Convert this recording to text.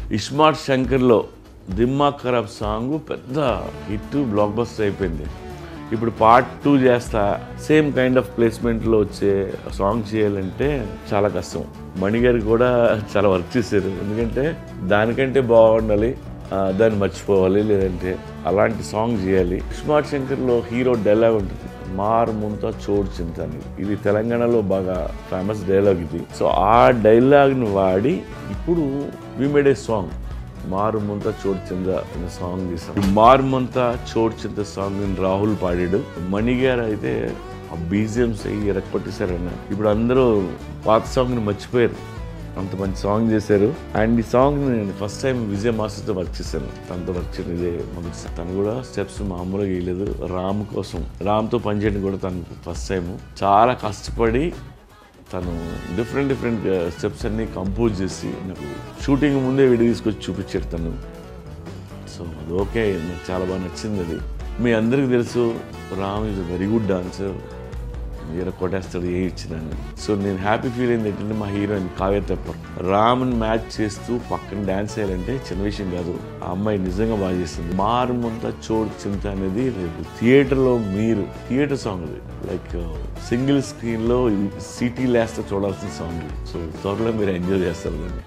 ఇస్మార్ట్ శంకర్లో దిమ్మా ఖరాబ్ సాంగ్ పెద్ద hit black blockbuster అయిపోయింది ఇప్పుడు పార్ట్ టూ చేస్తా సేమ్ కైండ్ ఆఫ్ ప్లేస్మెంట్లో వచ్చే సాంగ్ చేయాలంటే చాలా కష్టం మణిగారు కూడా చాలా వర్క్ చేశారు ఎందుకంటే దానికంటే బాగుండాలి ఆ, దాన్ని మర్చిపోవాలి లేదంటే అలాంటి సాంగ్ చేయాలి స్మార్ట్ శంకర్లో హీరో డైలాగ్ ఉంటుంది మార్ ముంతా చోడు చింత అని ఇది తెలంగాణలో బాగా ఫేమస్ డైలాగ్ ఇది సో ఆ డైలాగ్ని వాడి ఇప్పుడు వి మేడ్ ఏ సాంగ్ మారు ముంత చోటు చింద అనే సాంగ్ తీసాం మారు ముంత చోటు చింత సాంగ్ ని రాహుల్ పాడాడు మణి గారు అయితే ఆ బీజిఎంస్ అయ్యి ఎరక్కొట్టేశారన్న ఇప్పుడు అందరూ పాత సాంగ్ ని మర్చిపోయారు అంత మంచి సాంగ్ చేశారు అండ్ ఈ సాంగ్ నేను ఫస్ట్ టైం విజయ్ మాస్టర్తో వర్క్ చేశాను తనతో వర్క్ చేయడం ఇదే మొదటి తను కూడా స్టెప్స్ మామూలుగా వేయలేదు రామ్ కోసం రామ్తో పనిచేయడం కూడా తను ఫస్ట్ టైం చాలా కష్టపడి తను డిఫరెంట్ డిఫరెంట్ స్టెప్స్ అన్ని కంపోజ్ చేసి నాకు షూటింగ్ ముందే వీడియో తీసుకొచ్చి చూపించారు తను సో అది ఓకే నాకు చాలా బాగా నచ్చింది అది మీ అందరికీ తెలుసు Ram is very good dancer ఈయన కొట్టేస్తాడు ఏ ఇచ్చినాను సో నేను హ్యాపీ ఫీల్ అయింది ఏంటంటే మా హీరోయిన్ కావ్య తెప్పర్ రామ్ని మ్యాచ్ చేస్తూ పక్కన డ్యాన్స్ చేయాలంటే చిన్న విషయం కాదు ఆ అమ్మాయి నిజంగా బాగా చేస్తుంది మారుమంతా చోటు చింత అనేది రేపు థియేటర్లో మీరు థియేటర్ సాంగ్ అది లైక్ సింగిల్ స్క్రీన్లో సిటీ లేస్తే చూడాల్సిన సాంగ్ సో త్వరలో మీరు ఎంజాయ్ చేస్తారు దాన్ని